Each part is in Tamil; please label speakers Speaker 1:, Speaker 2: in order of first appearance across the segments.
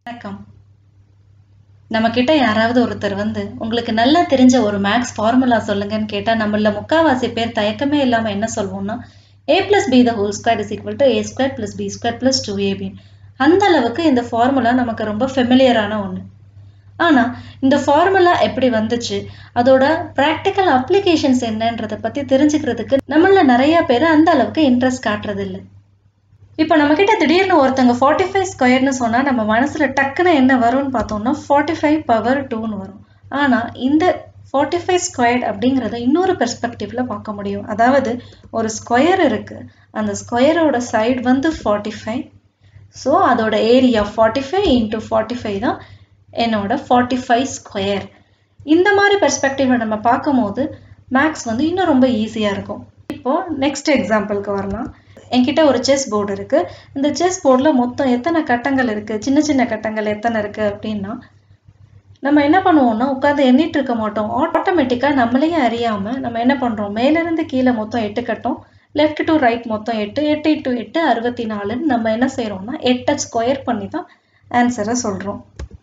Speaker 1: வணக்கம் நம்ம கிட்ட யாராவது ஒருத்தர் வந்து உங்களுக்கு நல்லா தெரிஞ்ச ஒரு மேக்ஸ் ஃபார்முலா சொல்லுங்கன்னு கேட்டா நம்மள முக்காவாசி பேர் தயக்கமே இல்லாம என்ன சொல்வோம்னா A plus B the whole square is equal to A square plus B square plus two ஏபின் அந்த அளவுக்கு இந்த ஃபார்முலா நமக்கு ரொம்ப ஃபெமிலியரான ஒன்று ஆனா இந்த ஃபார்முலா எப்படி வந்துச்சு அதோட ப்ராக்டிக்கல் அப்ளிகேஷன்ஸ் என்னன்றதை பத்தி தெரிஞ்சுக்கிறதுக்கு நம்மள நிறைய பேர் அந்த அளவுக்கு இன்ட்ரெஸ்ட் காட்டுறது இல்லை இப்போ நம்மக்கிட்ட திடீர்னு ஒருத்தங்க ஃபார்ட்டி ஃபைவ் ஸ்கொயர்னு சொன்னால் நம்ம மனசில் டக்குன்னு என்ன வரும்னு பார்த்தோம்னா ஃபார்ட்டி ஃபைவ் பவர் டூன்னு வரும் ஆனால் இந்த ஃபார்ட்டி ஃபைவ் ஸ்கொயர்ட் அப்படிங்கிறத இன்னொரு பெர்ஸ்பெக்டிவில் பார்க்க முடியும் அதாவது ஒரு ஸ்கொயர் இருக்குது அந்த ஸ்கொயரோட சைடு வந்து ஃபார்ட்டி ஃபைவ் ஸோ அதோட area forty five into forty five தான் என்னோட ஃபார்ட்டி ஃபைவ் ஸ்கொயர் இந்த மாதிரி பெர்ஸ்பெக்டிவை நம்ம பார்க்கும்போது மேக்ஸ் வந்து இன்னும் ரொம்ப ஈஸியாக இருக்கும் இப்போ நெக்ஸ்ட் எக்ஸாம்பிளுக்கு வரலாம் என்கிட்ட ஒரு செஸ் போர்டு இருக்கு இந்த செஸ் போர்டில் மொத்தம் எத்தனை கட்டங்கள் இருக்கு சின்ன சின்ன கட்டங்கள் எத்தனை இருக்கு அப்படின்னா நம்ம என்ன பண்ணுவோம்னா உட்காந்து எண்ணிட்டு இருக்க மாட்டோம் ஆட்டோமேட்டிக்காக நம்மளையே அறியாம நம்ம என்ன பண்றோம் மேலிருந்து கீழே மொத்தம் எட்டு கட்டம் லெஃப்ட் டு ரைட் மொத்தம் எட்டு எட்டு டு எட்டு அறுபத்தி நாலுன்னு நம்ம என்ன செய்யறோம்னா எட்டை ஸ்கொயர் பண்ணி தான் ஆன்சரை சொல்றோம்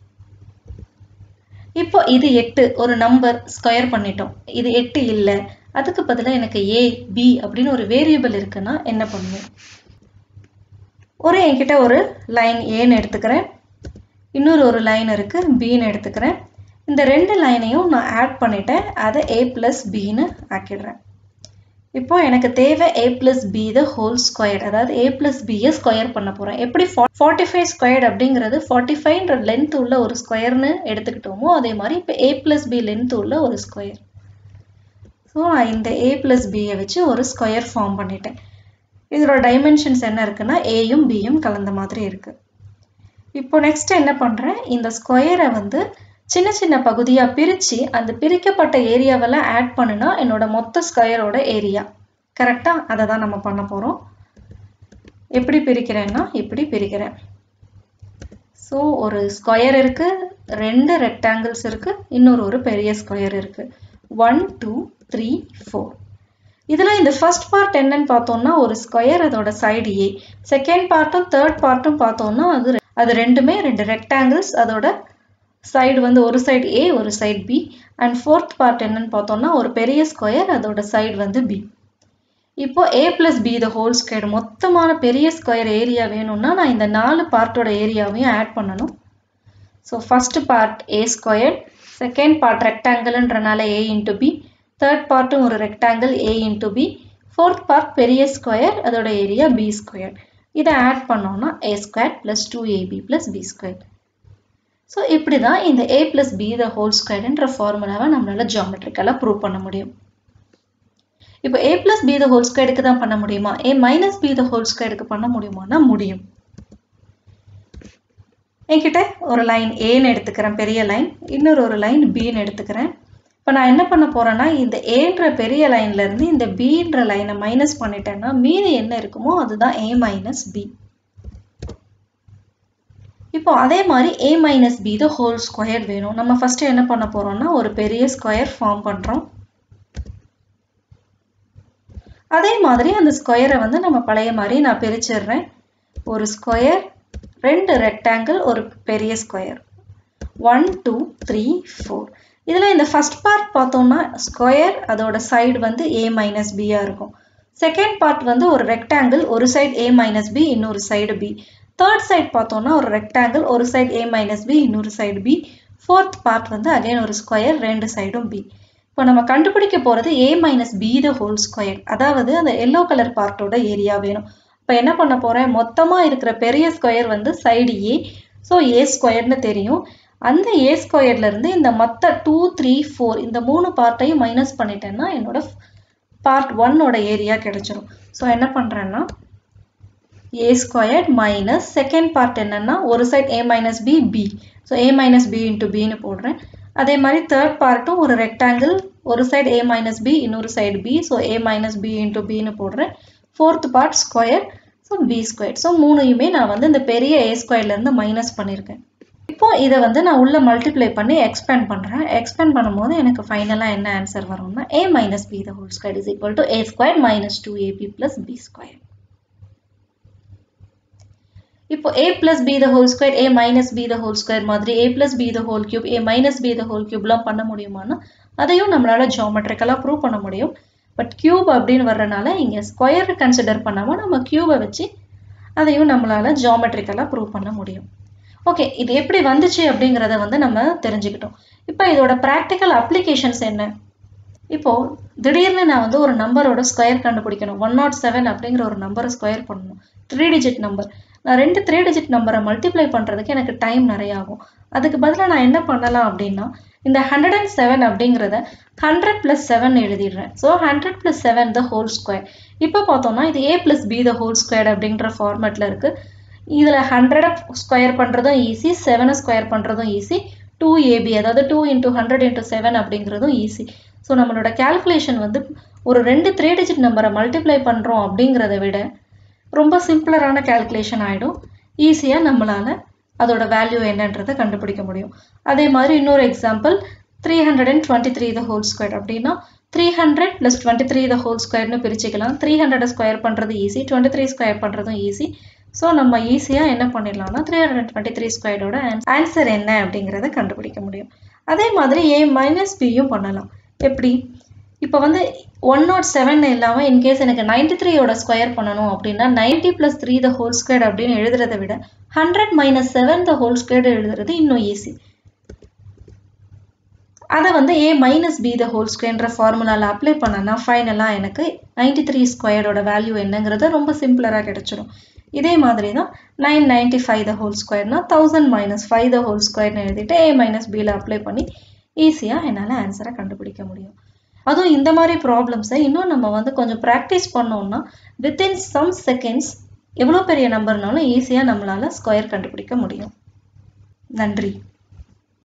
Speaker 1: இப்போ இது எட்டு ஒரு நம்பர் ஸ்கொயர் பண்ணிட்டோம் இது எட்டு இல்லை அதுக்கு பதிலாக எனக்கு ஏ பி அப்படின்னு ஒரு வேரியபிள் இருக்குன்னா என்ன பண்ணுவேன் ஒரு என்கிட்ட ஒரு லைன் ஏன்னு எடுத்துக்கிறேன் இன்னொரு ஒரு லைன் இருக்கு பின்னு எடுத்துக்கிறேன் இந்த ரெண்டு லைனையும் நான் ஆட் பண்ணிட்டேன் அதை ஏ பிளஸ் பின்னு ஆக்கிடுறேன் இப்போ எனக்கு தேவை A plus B the whole square அதாவது ஏ பிளஸ் பியை ஸ்கொயர் பண்ண போகிறேன் எப்படி ஃபார்ட்டி ஃபைவ் ஸ்கொயர் அப்படிங்கிறது ஃபார்ட்டி ஃபைவ்ன்ற லென்த் உள்ள ஒரு ஸ்கொயர்னு எடுத்துக்கிட்டோமோ அதே மாதிரி இப்போ ஏ பிளஸ் பி லென்த் உள்ள ஒரு ஸ்கொயர் ஸோ நான் இந்த ஏ பிளஸ் பியை வச்சு ஒரு ஸ்கொயர் ஃபார்ம் பண்ணிட்டேன் இதோட டைமென்ஷன்ஸ் என்ன இருக்குன்னா ஏயும் பியும் கலந்த மாதிரி இருக்கு இப்போ நெக்ஸ்ட் என்ன பண்ணுறேன் இந்த ஸ்கொயரை வந்து சின்ன சின்ன பகுதியாக பிரித்து அந்த பிரிக்கப்பட்ட ஏரியாவெல்லாம் ஆட் பண்ணுனா என்னோட மொத்த ஸ்கொயரோட ஏரியா கரெக்டாக அதை தான் நம்ம பண்ண போகிறோம் எப்படி பிரிக்கிறேன்னா இப்படி பிரிக்கிறேன் ஸோ ஒரு ஸ்கொயர் இருக்கு ரெண்டு ரெக்டாங்கிள்ஸ் இருக்கு இன்னொரு ஒரு பெரிய ஸ்கொயர் இருக்கு ஒன் டூ த்ரீ ஃபோர் இதில் இந்த ஃபர்ஸ்ட் பார்ட் என்னன்னு பார்த்தோம்னா ஒரு ஸ்கொயர் அதோட சைடு ஏ செகண்ட் பார்ட்டும் தேர்ட் பார்ட்டும் பார்த்தோம்னா அது அது ரெண்டுமே ரெண்டு ரெக்டாங்கிள்ஸ் அதோட சைடு வந்து ஒரு சைடு ஏ ஒரு side B and fourth part என்னன்னு பார்த்தோம்னா ஒரு பெரிய ஸ்கொயர் அதோட சைடு வந்து பி இப்போ A plus B the whole square மொத்தமான பெரிய ஸ்கொயர் ஏரியா வேணும்னா நான் இந்த நாலு பார்ட்டோட ஏரியாவையும் ஆட் பண்ணணும் so first part A square second part ரெக்டாங்கிள்ன்றனால ஏ இன்ட்டு பி தேர்ட் பார்ட்டும் ஒரு rectangle A into B fourth part பெரிய ஸ்கொயர் அதோட ஏரியா பி ஸ்கொயர் இதை ஆட் பண்ணோம்னா A square plus two AB plus B square so இப்படி தான் இந்த A plus B the whole ஸ்கொயர்ன்ற ஃபார்முலாவை நம்மளால ஜியாமெட்ரிக்கலாக ப்ரூவ் பண்ண முடியும் இப்போ A plus B the whole ஸ்கொயருக்கு தான் பண்ண முடியுமா A minus B the whole ஸ்கொயருக்கு பண்ண முடியுமானா முடியும் என்கிட்ட ஒரு லைன் ஏன்னு எடுத்துக்கிறேன் பெரிய லைன் இன்னொரு ஒரு லைன் பின்னு எடுத்துக்கிறேன் இப்போ நான் என்ன பண்ண போறேன்னா இந்த ஏன்ற பெரிய லைன்ல இருந்து இந்த பின்ற லைனை மைனஸ் பண்ணிட்டேன்னா மீதி என்ன இருக்குமோ அதுதான் ஏ மைனஸ் பி இப்போ அதே மாதிரி A minus B the whole square வேணும் நம்ம ஃபர்ஸ்ட் என்ன பண்ண போறோம்னா ஒரு பெரிய ஸ்கொயர் ஃபார்ம் பண்றோம் அதே மாதிரி அந்த ஸ்கொயரை வந்து நம்ம பழைய மாதிரி நான் பிரிச்சிடுறேன் ஒரு ஸ்கொயர் ரெண்டு ரெக்டாங்கிள் ஒரு பெரிய square one two three four இதில் இந்த ஃபர்ஸ்ட் பார்ட் பார்த்தோம்னா ஸ்கொயர் அதோட சைடு வந்து ஏ மைனஸ் பியாக இருக்கும் செகண்ட் பார்ட் வந்து ஒரு ரெக்டாங்கிள் ஒரு சைடு ஏ மைனஸ் பி இன்னொரு சைடு பி தேர்ட் சைடு பார்த்தோம்னா ஒரு ரெக்டாங்கிள் ஒரு சைடு ஏ மைனஸ் பி இன்னொரு சைடு பி ஃபோர்த் பார்ட் வந்து அகைன் ஒரு ஸ்கொயர் ரெண்டு சைடும் பி இப்போ நம்ம கண்டுபிடிக்க போகிறது A minus B the whole square அதாவது அந்த எல்லோ கலர் பார்ட்டோட ஏரியா வேணும் இப்போ என்ன பண்ண போகிறேன் மொத்தமாக இருக்கிற பெரிய ஸ்கொயர் வந்து சைடு ஏ ஸோ ஏ ஸ்கொயர்னு தெரியும் அந்த ஏ ஸ்கொயர்லேருந்து இந்த மற்ற டூ த்ரீ ஃபோர் இந்த மூணு பார்ட்டையும் மைனஸ் பண்ணிட்டேன்னா என்னோட பார்ட் ஒன்னோட ஏரியா கிடைச்சிரும் ஸோ என்ன பண்ணுறேன்னா A squared minus second part என்னன்னா ஒரு side A minus B B so A minus B into பின்னு போடுறேன் அதே மாதிரி தேர்ட் பார்ட்டும் ஒரு ரெக்டாங்கிள் ஒரு சைடு ஏ மைனஸ் பி இன்னொரு side B so A minus B into பின்னு போடுறேன் fourth part square so B square so மூணையுமே நான் வந்து இந்த பெரிய ஏ ஸ்கொயர்லேருந்து மைனஸ் பண்ணியிருக்கேன் இப்போ இதை வந்து நான் உள்ள மல்டிப்ளை பண்ணி எக்ஸ்பேண்ட் பண்ணுறேன் எக்ஸ்பேண்ட் பண்ணும்போது எனக்கு ஃபைனலாக என்ன ஆன்சர் வரும்னா A minus B the whole square is equal to A square minus two AB plus B square இப்போ a plus b the whole square a minus b the whole square மாதிரி a plus b the whole cube a minus b the whole cubeலாம் பண்ண முடியுமானா அதையும் நம்மளால ஜியோமெட்ரிக்கலாக ப்ரூவ் பண்ண முடியும் பட் கியூப் அப்படின்னு வர்றனால இங்கே ஸ்கொயர் கன்சிடர் பண்ணாமல் நம்ம கியூபை வச்சு அதையும் நம்மளால ஜியோமெட்ரிக்கலாக ப்ரூவ் பண்ண முடியும் ஓகே இது எப்படி வந்துச்சு அப்படிங்கிறத வந்து நம்ம தெரிஞ்சுக்கிட்டோம் இப்போ இதோட ப்ராக்டிக்கல் அப்ளிகேஷன்ஸ் என்ன இப்போ திடீர்னு நான் வந்து ஒரு நம்பரோட ஸ்கொயர் கண்டுபிடிக்கணும் ஒன் நாட் செவன் அப்படிங்கிற ஒரு நம்பரை ஸ்கொயர் பண்ணணும் த்ரீ டிஜிட் நம்பர் நான் ரெண்டு த்ரீ டிஜிட் நம்பரை மல்டிப்ளை பண்ணுறதுக்கு எனக்கு டைம் நிறைய ஆகும் அதுக்கு பதிலாக நான் என்ன பண்ணலாம் அப்படின்னா இந்த ஹண்ட்ரட் அண்ட் செவன் அப்படிங்கிறத ஹண்ட்ரட் ப்ளஸ் செவன் எழுதிடுறேன் so hundred plus seven the whole square இப்போ பார்த்தோம்னா இது A plus B the whole square அப்படின்ற ஃபார்மேட்டில் இருக்குது இதில் ஹண்ட்ரடை ஸ்கொயர் பண்ணுறதும் ஈஸி செவனை ஸ்கொயர் பண்ணுறதும் ஈஸி டூ ஏபி அதாவது two into hundred into seven அப்படிங்கிறதும் ஈஸி ஸோ நம்மளோட கேல்குலேஷன் வந்து ஒரு ரெண்டு த்ரீ டிஜிட் நம்பரை மல்டிப்ளை பண்ணுறோம் அப்படிங்கிறத விட ரொம்ப சிம்பிளரான கேல்குலேஷன் ஆகிடும் ஈஸியாக நம்மளால் அதோட வேல்யூ என்னன்றதை கண்டுபிடிக்க முடியும் அதே மாதிரி இன்னொரு example three hundred and twenty three the whole square அப்படின்னா three hundred plus twenty three the whole ஸ்கொயர்னு பிரிச்சுக்கலாம் த்ரீ ஹண்ட்ரட் ஸ்கொயர் பண்ணுறது ஈஸி டுவெண்ட்டி த்ரீ ஸ்கொயர் பண்ணுறதும் ஈஸி ஸோ நம்ம ஈஸியாக என்ன பண்ணிடலாம்னா த்ரீ ஹண்ட்ரட் டுவெண்ட்டி த்ரீ ஸ்கொயரோட ஆன்சர் என்ன அப்படிங்கிறத கண்டுபிடிக்க முடியும் அதே மாதிரி ஏ மைனஸ் பியும் பண்ணலாம் எப்படி இப்போ வந்து ஒன் நாட் செவன் இல்லாமல் இன்கேஸ் எனக்கு நைன்டி த்ரீயோட ஸ்கொயர் பண்ணணும் அப்படின்னா ninety plus three the whole square அப்படின்னு எழுதுறதை விட hundred minus seven the whole square எழுதுறது இன்னும் ஈஸி அதை வந்து A minus B the whole ஸ்கொயர்ன்ற ஃபார்முலாவில் அப்ளை பண்ணனா ஃபைனலாக எனக்கு நைன்டி த்ரீ ஸ்கொயரோட வேல்யூ என்னங்கிறது ரொம்ப சிம்பிளராக கிடச்சிரும் இதே மாதிரி தான் nine ninety five the whole ஸ்கொயர்னா thousand minus five the whole ஸ்கொயர்னு எழுதிட்டு ஏ மைனஸ் பியில் அப்ளை பண்ணி ஈஸியாக என்னால் ஆன்சரை கண்டுபிடிக்க முடியும் அதுவும் இந்த மாதிரி ப்ராப்ளம்ஸை இன்னும் நம்ம வந்து கொஞ்சம் ப்ராக்டிஸ் பண்ணோம்னா வித்தின் சம் செகண்ட்ஸ் எவ்வளோ பெரிய நம்பர்னாலும் ஈஸியாக நம்மளால் ஸ்கொயர் கண்டுபிடிக்க முடியும் நன்றி